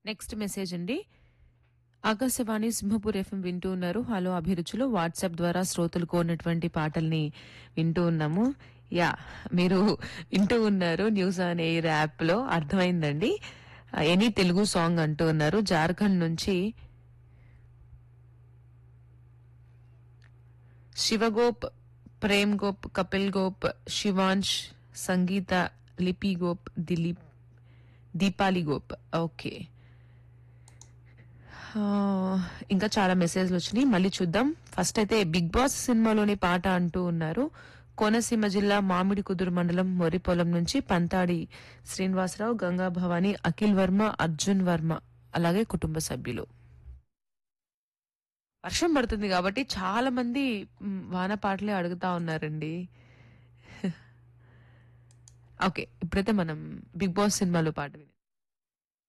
next message అండి Akashvani Simhapur FM వింటూ ఉన్నారు హలో అభిరుచులు వాట్సాప్ ద్వారా శ్రోతలు కోరినటువంటి పాటల్ని వింటూ ఉన్నాము యా మీరు వింటూ ఉన్నారు న్యూస్ ఆన్ ఎయిర్ యాప్ లో అర్థమైందండి ఎనీ తెలుగు సాంగ్ అంటూ ఉన్నారు జార్ఖండ్ నుంచి శివగోప్ ప్రేమ్ గోప్ కపిల్ గోప్ శివాంష్ సంగీత లిపి గోప్ దిలీప్ దీపాలి గోప్ ఓకే ఆ, ఇంకా చాలా మెసేజ్లు వచ్చినాయి మళ్ళీ చూద్దాం ఫస్ట్ అయితే బిగ్ బాస్ సినిమాలోని పాట అంటూ ఉన్నారు కోనసీమ జిల్లా మామిడి కుదురు మండలం మొరిపొలం నుంచి పంతాడి శ్రీనివాసరావు గంగా భవాని అఖిల్ వర్మ అర్జున్ వర్మ అలాగే కుటుంబ సభ్యులు వర్షం పడుతుంది కాబట్టి చాలా మంది మ్, వాన పాటలే అడుగుతా ఉన్నారండి ఓకే ఇప్పుడైతే మనం బిగ్ బాస్ సినిమాలో పాట విని